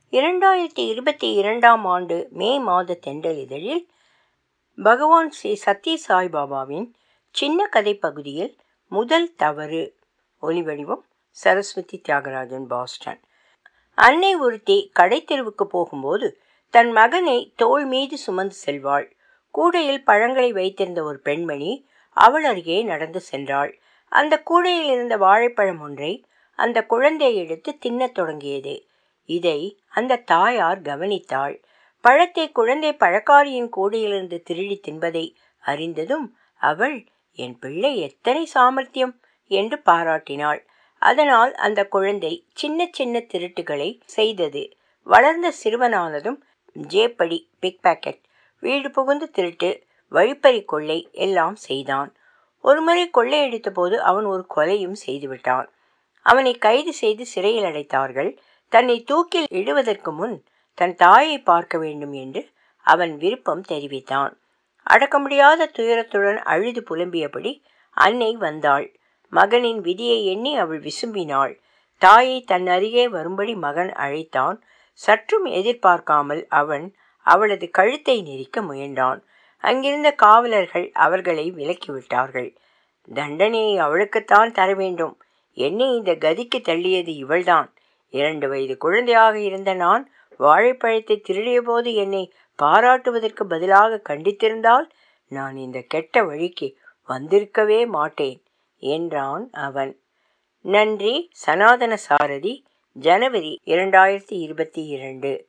இரண்டாயிரத்தி இருபத்தி இரண்டாம் ஆண்டு மே மாத தென்றல் இதழில் பகவான் ஸ்ரீ சத்ய சாய்பாபாவின் சின்ன கதை பகுதியில் முதல் தவறு ஒலிவடிவம் சரஸ்வதி தியாகராஜன் பாஸ்டன் அன்னை ஒருத்தி கடைத்தெருவுக்கு போகும்போது தன் மகனை தோள் மீது சுமந்து செல்வாள் கூடையில் பழங்களை வைத்திருந்த ஒரு பெண்மணி அவள் அருகே நடந்து சென்றாள் அந்த கூடையில் இருந்த வாழைப்பழம் ஒன்றை அந்த குழந்தை எடுத்து தின்னத் தொடங்கியது இதை அந்த தாயார் கவனித்தாள் பழத்தை குழந்தை பழக்காரியின் கூடையிலிருந்து திருடி தின்பதை அறிந்ததும் அவள் என் பிள்ளை எத்தனை சாமர்த்தியம் என்று பாராட்டினாள் அதனால் அந்த குழந்தை சின்ன சின்ன திருட்டுகளை செய்தது வளர்ந்த சிறுவனானதும் ஜேப்படி பிக் பாக்கெட் வீடு புகுந்து திருட்டு வழிப்பறி கொள்ளை எல்லாம் செய்தான் ஒருமுறை கொள்ளையடித்த போது அவன் ஒரு கொலையும் செய்துவிட்டான் அவனை கைது செய்து சிறையில் அடைத்தார்கள் தன்னை தூக்கில் இடுவதற்கு முன் தன் தாயை பார்க்க வேண்டும் என்று அவன் விருப்பம் தெரிவித்தான் அடக்க முடியாத துயரத்துடன் அழுது புலம்பியபடி அன்னை வந்தாள் மகனின் விதியை எண்ணி அவள் விசும்பினாள் தாயை தன் அருகே வரும்படி மகன் அழைத்தான் சற்றும் எதிர்பார்க்காமல் அவன் அவளது கழுத்தை நெரிக்க முயன்றான் அங்கிருந்த காவலர்கள் அவர்களை விலக்கிவிட்டார்கள் தண்டனையை அவளுக்குத்தான் தர வேண்டும் என்னை இந்த கதிக்கு தள்ளியது இவள்தான் இரண்டு வயது குழந்தையாக இருந்த நான் வாழைப்பழத்தை திருடிய போது என்னை பாராட்டுவதற்கு பதிலாக கண்டித்திருந்தால் நான் இந்த கெட்ட வழிக்கு வந்திருக்கவே மாட்டேன் என்றான் அவன் நன்றி சனாதன சாரதி ஜனவரி இரண்டாயிரத்தி இருபத்தி இரண்டு